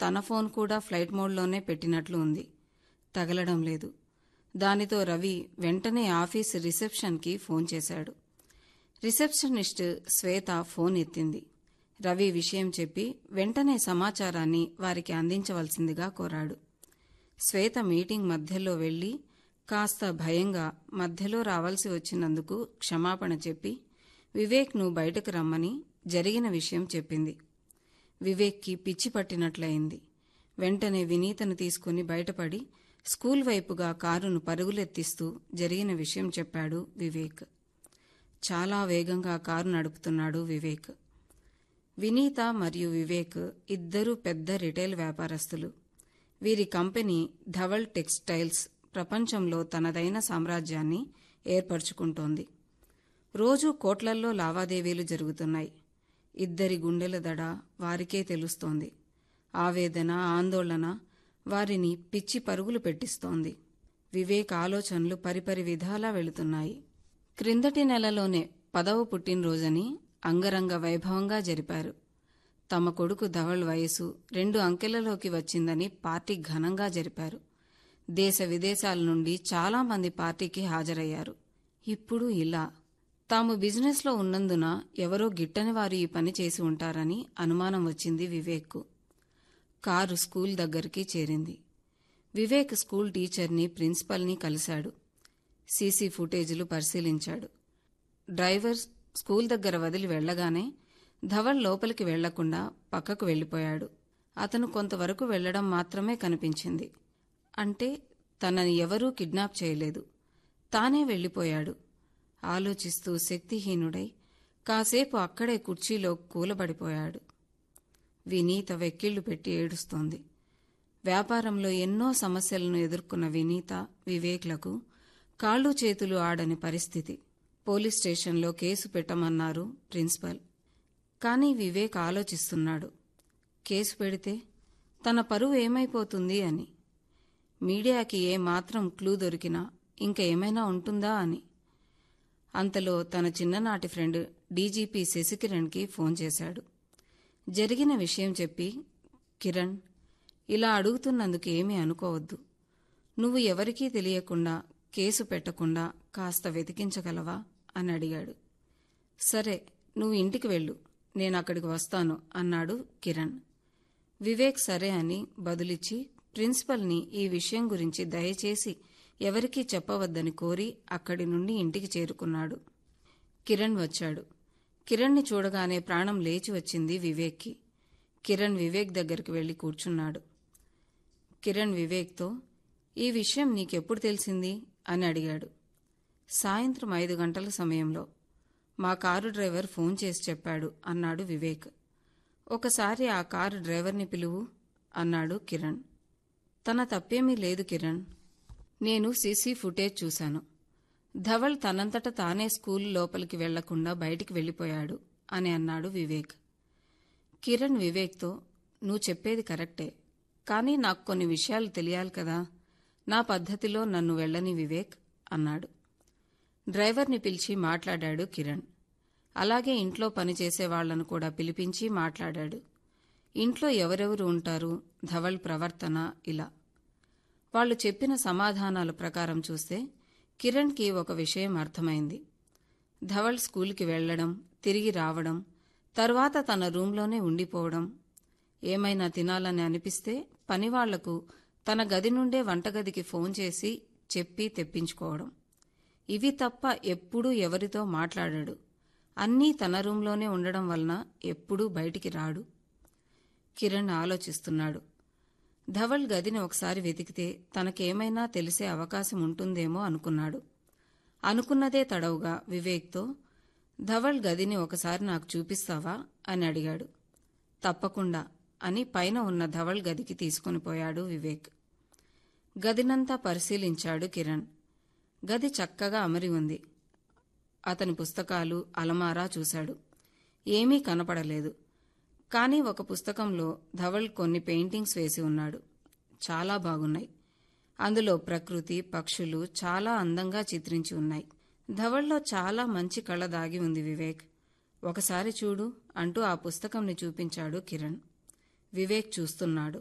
తన ఫోన్ కూడా ఫ్లైట్ మోడ్లోనే పెట్టినట్లు ఉంది తగలడం లేదు దానితో రవి వెంటనే ఆఫీస్ రిసెప్షన్కి ఫోన్ చేశాడు రిసెప్షనిస్ట్ శ్వేత ఫోన్ ఎత్తింది రవి విషయం చెప్పి వెంటనే సమాచారాన్ని వారికి అందించవలసిందిగా కోరాడు శ్వేత మీటింగ్ మధ్యలో వెళ్లి కాస్త భయంగా మధ్యలో రావాల్సి వచ్చినందుకు క్షమాపణ చెప్పి వివేక్ను బయటకు రమ్మని జరిగిన విషయం చెప్పింది వివేక్కి పిచ్చి పట్టినట్లయింది వెంటనే వినీతను తీసుకుని బయటపడి స్కూల్ వైపుగా కారును పరుగులెత్తిస్తూ జరిగిన విషయం చెప్పాడు వివేక్ చాలా వేగంగా కారు నడుపుతున్నాడు వివేక్ వినీత మరియు వివేక్ ఇద్దరూ పెద్ద రిటైల్ వ్యాపారస్తులు వీరి కంపెనీ ధవల్ టెక్స్టైల్స్ ప్రపంచంలో తనదైన సామ్రాజ్యాన్ని ఏర్పరచుకుంటోంది రోజూ కోట్లల్లో లావాదేవీలు జరుగుతున్నాయి ఇద్దరి గుండెల దడ వారికే తెలుస్తోంది ఆవేదన ఆందోళన వారిని పిచ్చి పరుగులు పెట్టిస్తోంది వివేక్ ఆలోచనలు పరిపరి విధాలా వెళుతున్నాయి క్రిందటి నెలలోనే పదవ పుట్టినరోజని అంగరంగ వైభవంగా జరిపారు తమ కొడుకు ధవళ్ వయసు రెండు అంకెలలోకి వచ్చిందని పార్టీ ఘనంగా జరిపారు దేశ విదేశాల నుండి చాలా మంది పార్టీకి హాజరయ్యారు ఇప్పుడు ఇలా తాము బిజినెస్లో ఉన్నందున ఎవరో గిట్టని వారు ఈ పని చేసి ఉంటారని అనుమానం వచ్చింది వివేక్కు కారు స్కూల్ దగ్గరికి చేరింది వివేక్ స్కూల్ టీచర్ని ప్రిన్సిపల్ని కలిశాడు సీసీ ఫుటేజీలు పరిశీలించాడు డ్రైవర్ స్కూల్ దగ్గర వదిలి వెళ్లగానే ధవల్ లోపలికి వెళ్లకుండా పక్కకు వెళ్లిపోయాడు అతను కొంతవరకు వెళ్లడం మాత్రమే కనిపించింది అంటే తనని ఎవరూ కిడ్నాప్ చేయలేదు తానే వెళ్లిపోయాడు ఆలోచిస్తూ శక్తిహీనుడై కాసేపు అక్కడే కుర్చీలో కూలబడిపోయాడు వినీత వెక్కిళ్లు పెట్టి ఏడుస్తోంది వ్యాపారంలో ఎన్నో సమస్యలను ఎదుర్కొన్న వినీత వివేక్లకు కాళ్ళు చేతులు ఆడని పరిస్థితి పోలీస్ స్టేషన్లో కేసు పెట్టమన్నారు ప్రిన్సిపల్ కానీ వివేక్ ఆలోచిస్తున్నాడు కేసు పెడితే తన పరువు ఏమైపోతుంది అని మీడియాకి ఏ మాత్రం క్లూ దొరికినా ఇంక ఏమైనా ఉంటుందా అని అంతలో తన చిన్ననాటి ఫ్రెండ్ డీజీపీ శశికిరణ్కి ఫోన్ చేశాడు జరిగిన విషయం చెప్పి కిరణ్ ఇలా అడుగుతున్నందుకు ఏమీ అనుకోవద్దు నువ్వు ఎవరికీ తెలియకుండా కేసు పెట్టకుండా కాస్త వెతికించగలవా అని అడిగాడు సరే నువ్వు ఇంటికి వెళ్ళు నేను అక్కడికి వస్తాను అన్నాడు కిరణ్ వివేక్ సరే అని బదులిచ్చి ప్రిన్సిపల్ని ఈ విషయం గురించి దయచేసి ఎవరికీ చెప్పవద్దని కోరి అక్కడి నుండి ఇంటికి చేరుకున్నాడు కిరణ్ వచ్చాడు కిరణ్ని చూడగానే ప్రాణం లేచి వచ్చింది వివేక్కి కిరణ్ వివేక్ దగ్గరికి వెళ్లి కూర్చున్నాడు కిరణ్ వివేక్తో ఈ విషయం నీకెప్పుడు తెలిసింది అని అడిగాడు సాయంత్రం ఐదు గంటల సమయంలో మా కారు డ్రైవర్ ఫోన్ చేసి చెప్పాడు అన్నాడు వివేక్ ఒకసారి ఆ కారు డ్రైవర్ని పిలువు అన్నాడు కిరణ్ తన తప్పేమీ లేదు కిరణ్ నేను సీసీ ఫుటేజ్ చూశాను ధవల్ తనంతట తానే స్కూల్ లోపలికి వెళ్లకుండా బయటికి వెళ్లిపోయాడు అని అన్నాడు వివేక్ కిరణ్ వివేక్తో నువ్వు చెప్పేది కరెక్టే కానీ నాకు కొన్ని విషయాలు తెలియాలి కదా నా పద్ధతిలో నన్ను వెళ్ళని వివేక్ అన్నాడు డ్రైవర్ని పిలిచి మాట్లాడాడు కిరణ్ అలాగే ఇంట్లో పనిచేసే వాళ్లను కూడా పిలిపించి మాట్లాడాడు ఇంట్లో ఎవరెవరు ఉంటారు ధవల్ ప్రవర్తన ఇలా వాళ్లు చెప్పిన సమాధానాల ప్రకారం చూస్తే కిరణ్కి ఒక విషయం అర్థమైంది ధవల్ స్కూల్కి వెళ్లడం తిరిగి రావడం తర్వాత తన రూంలోనే ఉండిపోవడం ఏమైనా తినాలని అనిపిస్తే పనివాళ్లకు తన గది నుండే వంటగదికి ఫోన్ చేసి చెప్పి తెప్పించుకోవడం ఇవి తప్ప ఎప్పుడూ ఎవరితో మాట్లాడాడు అన్నీ తన రూంలోనే ఉండడం వలన ఎప్పుడూ బయటికి రాడు కిరణ్ ఆలోచిస్తున్నాడు ధవల్ గదిని ఒకసారి వెతికితే తనకేమైనా తెలిసే అవకాశం ఉంటుందేమో అనుకున్నాడు అనుకున్నదే తడవుగా వివేక్తో ధవల్ గదిని ఒకసారి నాకు చూపిస్తావా అని అడిగాడు తప్పకుండా అని పైన ఉన్న ధవల్ గదికి తీసుకుని పోయాడు వివేక్ గదినంతా పరిశీలించాడు కిరణ్ గది చక్కగా అమరి ఉంది అతని పుస్తకాలు అలమారా చూశాడు ఏమీ కనపడలేదు కానీ ఒక పుస్తకంలో ధవల్ కొన్ని పెయింటింగ్స్ వేసి ఉన్నాడు చాలా బాగున్నాయి అందులో ప్రకృతి పక్షులు చాలా అందంగా చిత్రించి ఉన్నాయి ధవల్లో చాలా మంచి కళ దాగి ఉంది వివేక్ ఒకసారి చూడు అంటూ ఆ పుస్తకంని చూపించాడు కిరణ్ వివేక్ చూస్తున్నాడు